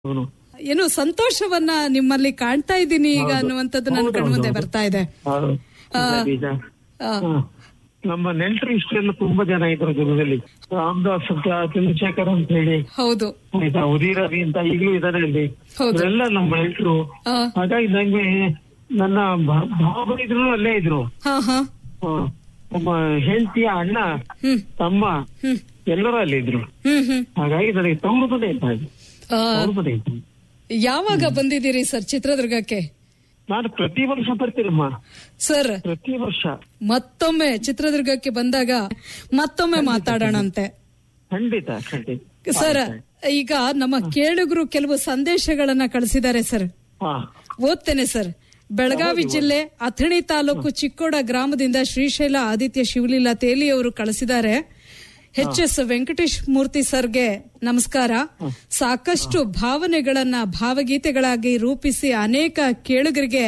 ಅವನು ಏನು ಸಂತೋಷವನ್ನ ನಿಮ್ಮಲ್ಲಿ ಕಾಣ್ತಾ ಇದ್ದೀನಿ ಈಗ ಹೌದು. ಅನ್ನುವಂಥದ್ದು ನನ್ನ ಹೌದು, ಕಣ್ಮುಂದೆ ಹೌದು. ಬರ್ತಾ ಇದೆ ಹೌದು. ಆ, ನಿಜ ಆ, ಹ. ನಮ್ಮ ನೆಂಟರು ಇಷ್ಟೆಲ್ಲ ತುಂಬಾ ಜನ ಇದ್ರು ಜಗದಲ್ಲಿ ರಾಮದಾಸ್ ಅಂತ ಚಂದ್ರಶೇಖರ್ ಅಂತ ಹೇಳಿ ಹೌದು ಆಯ್ತಾ ಉದೀರ್ ರವಿ ಅಂತ ಈಗಲೂ ಇದಾರೆ ಅಲ್ಲಿ ಹೌದು. ಇವರೆಲ್ಲ ನಮ್ಮ ನೆಂಟರು ಆ, ಹಾಗಾಗಿ ನಂಗೆ ನನ್ನ ಭಾ- ಭಾವ ಇದ್ರು ಅಲ್ಲೇ ಇದ್ರು ಹಾ ಹಾ ಹ. ಒಬ್ಬ ಹೆಂಡತಿಯ ಅಣ್ಣ ಹ್ಮ್ ತಮ್ಮ ಹ್ಮ್ ಎಲ್ಲರೂ ಅಲ್ಲಿ ಇದ್ರು ಹ್ಮ್ ಹ್ಮ್ ಹಾಗಾಗಿ ನನಗೆ ತವರು ಮನೆ ಇತ್ತು ಹಾಗೆ. ಆ, ತವರು ಮನೆ ಇತ್ತು ಯಾವಾಗ ಬಂದಿದ್ದೀರಿ ಸರ್ ಚಿತ್ರದುರ್ಗಕ್ಕೆ ನಾನು ಪ್ರತಿ ವರ್ಷ ಬರ್ತೀನಮ್ಮ ಸರ್ ಪ್ರತಿ ವರ್ಷ ಮತ್ತೊಮ್ಮೆ ಚಿತ್ರದುರ್ಗಕ್ಕೆ ಬಂದಾಗ ಮತ್ತೊಮ್ಮೆ ಮಾತಾಡೋಣಂತೆ ಖಂಡಿತ ಖಂಡಿತ ಸರ್ ಈಗ ನಮ್ಮ ಕೇಳುಗರು ಕೆಲವು ಸಂದೇಶಗಳನ್ನ ಕಳಿಸಿದ್ದಾರೆ ಸರ್ ಹಾ ಓದ್ತೇನೆ ಸರ್ ಬೆಳಗಾವಿ ಜಿಲ್ಲೆ ಅಥಣಿ ತಾಲೂಕು ಚಿಕ್ಕೋಡ ಗ್ರಾಮದಿಂದ ಶ್ರೀಶೈಲ ಆದಿತ್ಯ ಶಿವಲೀಲಾ ತೇಲಿ ಅವರು ಕಳಿಸಿದ್ದಾರೆ ಎಚ್ ಎಸ್ ವೆಂಕಟೇಶ್ ಮೂರ್ತಿ ಸರ್ಗೆ ನಮಸ್ಕಾರ ಸಾಕಷ್ಟು ಭಾವನೆಗಳನ್ನ ಭಾವಗೀತೆಗಳಾಗಿ ರೂಪಿಸಿ ಅನೇಕ ಕೇಳುಗರಿಗೆ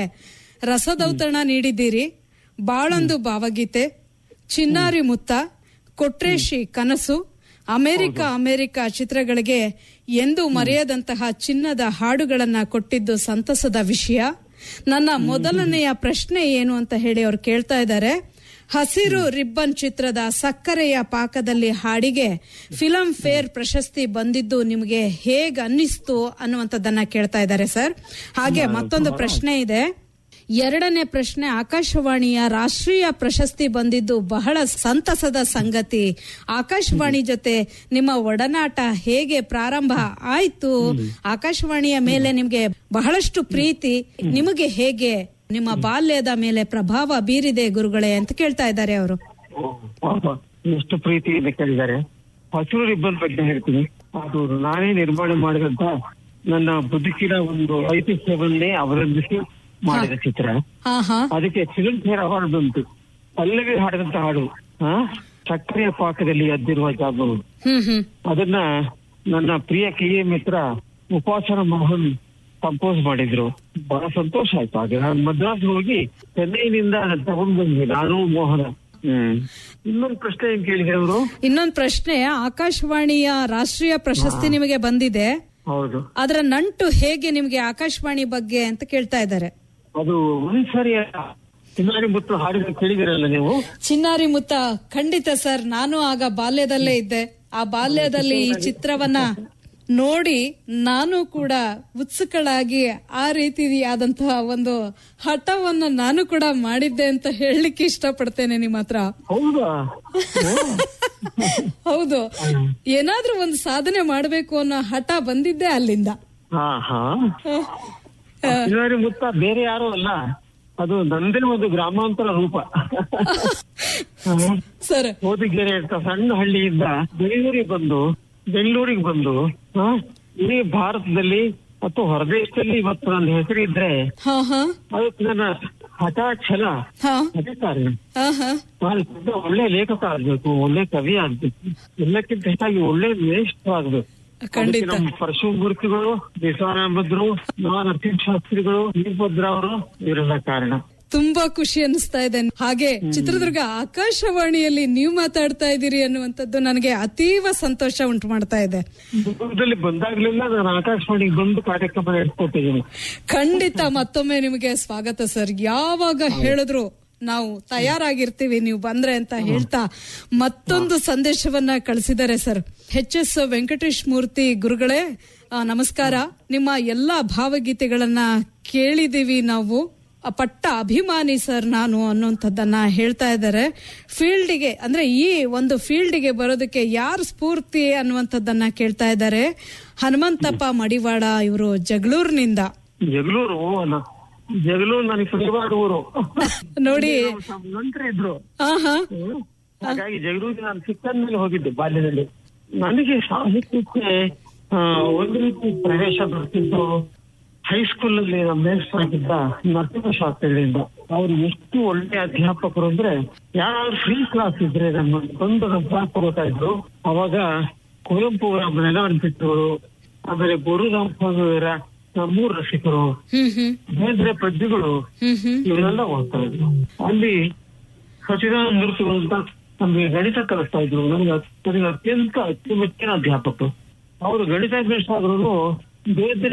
ರಸದೌತಣ ನೀಡಿದ್ದೀರಿ ಬಾಳೊಂದು ಭಾವಗೀತೆ ಚಿನ್ನಾರಿ ಮುತ್ತ ಕೊಟ್ರೇಶಿ ಕನಸು ಅಮೆರಿಕ ಅಮೆರಿಕ ಚಿತ್ರಗಳಿಗೆ ಎಂದು ಮರೆಯದಂತಹ ಚಿನ್ನದ ಹಾಡುಗಳನ್ನ ಕೊಟ್ಟಿದ್ದು ಸಂತಸದ ವಿಷಯ ನನ್ನ ಮೊದಲನೆಯ ಪ್ರಶ್ನೆ ಏನು ಅಂತ ಹೇಳಿ ಅವ್ರು ಕೇಳ್ತಾ ಇದ್ದಾರೆ ಹಸಿರು ರಿಬ್ಬನ್ ಚಿತ್ರದ ಸಕ್ಕರೆಯ ಪಾಕದಲ್ಲಿ ಹಾಡಿಗೆ ಫಿಲಂ ಫೇರ್ ಪ್ರಶಸ್ತಿ ಬಂದಿದ್ದು ನಿಮಗೆ ಹೇಗ್ ಅನ್ನಿಸ್ತು ಅನ್ನುವಂಥದ್ದನ್ನ ಕೇಳ್ತಾ ಇದ್ದಾರೆ ಸರ್ ಹಾಗೆ ಮತ್ತೊಂದು ಪ್ರಶ್ನೆ ಇದೆ ಎರಡನೇ ಪ್ರಶ್ನೆ ಆಕಾಶವಾಣಿಯ ರಾಷ್ಟ್ರೀಯ ಪ್ರಶಸ್ತಿ ಬಂದಿದ್ದು ಬಹಳ ಸಂತಸದ ಸಂಗತಿ ಆಕಾಶವಾಣಿ ಜೊತೆ ನಿಮ್ಮ ಒಡನಾಟ ಹೇಗೆ ಪ್ರಾರಂಭ ಆಯ್ತು ಆಕಾಶವಾಣಿಯ ಮೇಲೆ ನಿಮ್ಗೆ ಬಹಳಷ್ಟು ಪ್ರೀತಿ ನಿಮಗೆ ಹೇಗೆ ನಿಮ್ಮ ಬಾಲ್ಯದ ಮೇಲೆ ಪ್ರಭಾವ ಬೀರಿದೆ ಗುರುಗಳೇ ಅಂತ ಕೇಳ್ತಾ ಇದ್ದಾರೆ ಅವರು ಪಾಪ, ಎಷ್ಟು ಪ್ರೀತಿಯಿಂದ ಕೇಳಿದ್ದಾರೆ ಹಸಿರು ರಿಬ್ಬನ್ ಬಗ್ಗೆ ಹೇಳ್ತೀನಿ ಅದು ನಾನೇ ನಿರ್ಮಾಣ ಮಾಡಿದಂತ ನನ್ನ ಬದುಕಿನ ಒಂದು ಐತಿಹ್ಯವನ್ನೇ ಅವಲಂಬಿಸಿ ಮಾಡಿದ ಚಿತ್ರ ಹಾ ಹಾ ಅದಕ್ಕೆ ಫಿಲ್ಮ್ ಫೇರ್ ಅವಾರ್ಡ್ ಬಂತು ಪಲ್ಲವಿ ಹಾಡಿದಂತ ಹಾಡು ಆ ಸಕ್ಕರೆಯ ಪಾಕದಲ್ಲಿ ಅದ್ದಿರುವ ಜಾಬು ಹ್ಮ್ ಹ್ಮ್ ಅದನ್ನ ನನ್ನ ಪ್ರಿಯ ಕೆ ಎ ಮಿತ್ರ ಉಪಾಸನ ಮೋಹನ್ ಕಂಪೋಸ್ ಮಾಡಿದ್ರು ಬಹಳ ಸಂತೋಷ ಆಯ್ತು ಹಾಗೆ ನಾನು ಮದ್ರಾಸ್ ಹೋಗಿ ಚೆನ್ನೈನಿಂದ ತಗೊಂಡ್ ಬಂದ್ವಿ ನಾನು ಮೋಹನ ಹ್ಮ್ ಇನ್ನೊಂದು ಪ್ರಶ್ನೆ ಏನ್ ಕೇಳಿದ್ರೆ ಅವರು ಇನ್ನೊಂದು ಪ್ರಶ್ನೆ ಆಕಾಶವಾಣಿಯ ರಾಷ್ಟ್ರೀಯ ಪ್ರಶಸ್ತಿ ನಿಮಗೆ ಬಂದಿದೆ ಹೌದು ಅದರ ನಂಟು ಹೇಗೆ ನಿಮಗೆ ಆಕಾಶವಾಣಿ ಬಗ್ಗೆ ಅಂತ ಕೇಳ್ತಾ ಇದ್ದಾರೆ ಅದು ಒಂದ್ಸರಿ ಚಿನ್ನಾರಿ ಮುತ್ತು ಹಾಡಿದ ಕೇಳಿದಿರಲ್ಲ ನೀವು ಚಿನ್ನಾರಿ ಮುತ್ತ ಖಂಡಿತ ಸರ್ ನಾನು ಆಗ ಬಾಲ್ಯದಲ್ಲೇ ಇದ್ದೆ ಆ ಬಾಲ್ಯದಲ್ಲಿ ಈ ಚಿತ್ರವನ್ನ ನೋಡಿ ನಾನು ಕೂಡ ಉತ್ಸುಕಳಾಗಿ ಆ ರೀತಿಯಾದಂತಹ ಒಂದು ಹಠವನ್ನ ನಾನು ಕೂಡ ಮಾಡಿದ್ದೆ ಅಂತ ಹೇಳಲಿಕ್ಕೆ ಇಷ್ಟಪಡ್ತೇನೆ ನಿಮ್ಮ ಹತ್ರ ಹೌದಾ ಹೌದು ಏನಾದ್ರೂ ಒಂದು ಸಾಧನೆ ಮಾಡಬೇಕು ಅನ್ನೋ ಹಠ ಬಂದಿದ್ದೆ ಅಲ್ಲಿಂದ ಹಾ ಹಾ ಚಿನ್ನಾರಿ ಮುತ್ತ ಬೇರೆ ಯಾರು ಅಲ್ಲ ಅದು ನಂದೇ ಒಂದು ಗ್ರಾಮಾಂತರ ರೂಪ ಸರ್ ಓದಿಗೆರೆ ಅಂತ ಸಣ್ಣ ಹಳ್ಳಿಯಿಂದ ಬೆಂಗಳೂರಿಗೆ ಬಂದು ಬೆಂಗಳೂರಿಗೆ ಬಂದು ಆ, ಇಡೀ ಭಾರತದಲ್ಲಿ ಮತ್ತು ಹೊರದೇಶದಲ್ಲಿ ಇವತ್ತು ನನ್ನ ಹೆಸರಿದ್ರೆ ಹಾ ಹಾ ಅದಕ್ಕೆ ನನ್ನ ಹಠ ಛಲ ಹಾ ಅದೇ ಕಾರಣ ಹಾ ಹಾ ನಾನು ದೊಡ್ಡ ಒಳ್ಳೆ ಲೇಖಕ ಆಗ್ಬೇಕು ಒಳ್ಳೆ ಕವಿ ಆಗ್ಬೇಕು ಎಲ್ಲಕ್ಕಿಂತ ಹೆಚ್ಚಾಗಿ ಒಳ್ಳೆ ಮೇಷ್ಟ್ರು ಆಗ್ಬೇಕು ಖಂಡಿತ. ಅದಕ್ಕೆ ನಮ್ಮ ಪರಶುಮೂರ್ತಿಗಳು ದೇಶಾನಂಬದ್ರು ನರಸಿಂಹ ಶಾಸ್ತ್ರಿಗಳು ವೀರಭದ್ರ ಅವರು ಇವರೆಲ್ಲ ಕಾರಣ ತುಂಬಾ ಖುಷಿ ಅನಿಸ್ತಾ ಇದೆ ಹಾಗೆ ಚಿತ್ರದುರ್ಗ ಆಕಾಶವಾಣಿಯಲ್ಲಿ ನೀವು ಮಾತಾಡ್ತಾ ಇದ್ದೀರಿ ಅನ್ನುವಂಥದ್ದು ನನಗೆ ಅತೀವ ಸಂತೋಷ ಉಂಟು ಮಾಡ್ತಾ ಇದೆ ದುರ್ಗದಲ್ಲಿ ಬಂದಾಗ್ಲೆಲ್ಲ ನಾನು ಆಕಾಶವಾಣಿಗೆ ಬಂದು ಕಾರ್ಯಕ್ರಮ ನಡೆಸ್ಕೊಟ್ಟಿದ್ದೀನಿ ಖಂಡಿತ ಮತ್ತೊಮ್ಮೆ ನಿಮಗೆ ಸ್ವಾಗತ ಸರ್ ಯಾವಾಗ ಹೇಳಿದ್ರು ನಾವು ತಯಾರಾಗಿರ್ತೀವಿ ನೀವು ಬಂದ್ರೆ ಅಂತ ಹೇಳ್ತಾ ಮತ್ತೊಂದು ಸಂದೇಶವನ್ನ ಕಳಿಸಿದ್ದಾರೆ sir H S Venkatesh Murthy ಗುರುಗಳೇ ಆ, ನಮಸ್ಕಾರ ನಿಮ್ಮ ಎಲ್ಲಾ ಭಾವಗೀತೆಗಳನ್ನ ಕೇಳಿದೀವಿ ನಾವು ಆ, ಪಟ್ಟ ಅಭಿಮಾನಿ ಸರ್ ನಾನು ಅನ್ನುವಂಥದ್ದನ್ನ ಹೇಳ್ತಾ ಇದ್ದಾರೆ ಫೀಲ್ಡಿಗೆ ಅಂದ್ರೆ ಈ ಒಂದು ಫೀಲ್ಡಿಗೆ ಬರೋದಕ್ಕೆ ಯಾರು ಸ್ಫೂರ್ತಿ ಅನ್ನುವಂಥದ್ದನ್ನ ಕೇಳ್ತಾ ಇದ್ದಾರೆ ಹನುಮಂತಪ್ಪ ಮಡಿವಾಳ ಇವರು ಜಗಳೂರಿನಿಂದ ಜಗಳೂರು ನ- ಜಗಳೂರು ನನಗೆ ಪ್ರಿಯವಾದ ಊರು ನೋಡಿ ನಂತರ ಇದ್ರು ಹಾ ಹಾ ಹ್ಮ್. ಹಾಗಾಗಿ ಜಗಳೂರಿಗೆ ನಾನು ಚಿಕ್ಕಂದಲ್ಲಿ ಹೋಗಿದ್ದೆ ಬಾಲ್ಯದಲ್ಲಿ ನನಗೆ ಸಾಹಿತ್ಯಕ್ಕೆ ಆ, ಒಂದು ರೀತಿ ಪ್ರವೇಶ ಬರ್ತಿದ್ದು ಹೈಸ್ಕೂಲ್ ಅಲ್ಲಿ ನಮ್ಮ ಮೇಷ್ಟ್ರು ಆಗಿದ್ದ ನರಸಿಂಹ ಶಾಸ್ತ್ರಿಗಳಿಂದ ಅವ್ರು ಎಷ್ಟು ಒಳ್ಳೆ ಅಧ್ಯಾಪಕರು ಅಂದ್ರೆ ಯಾರಾದ್ರೂ ಫ್ರೀ ಕ್ಲಾಸ್ ಇದ್ರೆ ನಮ್ಮ ಬಂದು ನಮ್ಮ ಕ್ಲಾಸ್ ತಗೋತಾ ಇದ್ರು ಅವಾಗ ಕುವೆಂಪು ಅವರ ನೆಲವನ್ಪಿಟ್ಟರು ಆಮೇಲೆ ಗುರುರಾಮಸ್ವಾಮಿಯವರ ನಮ್ಮೂರ್ ರಸಿಕರು ಹ್ಮ್ ಹ್ಮ್ ಬೇರೆ ಪದ್ಯಗಳು ಹ್ಮ್ ಹ್ಮ್ ಇವರೆಲ್ಲ ಓದ್ತಾ ಇದ್ರು ಅಲ್ಲಿ ಸಚಿದಾನಂದ ಮೂರ್ತಿಗಳು ಅಂತ ನಮ್ಗೆ ಗಣಿತ ಕಲಿಸ್ತಾ ಇದ್ರು ನನಗೆ ನನಗೆ ಅತ್ಯಂತ ಅಚ್ಚುಮೆಚ್ಚಿನ ಅಧ್ಯಾಪಕರು ಅವರು ಗಣಿತ ಮೇಷ್ಟ್ರಾದ್ರು ಬೇರೆ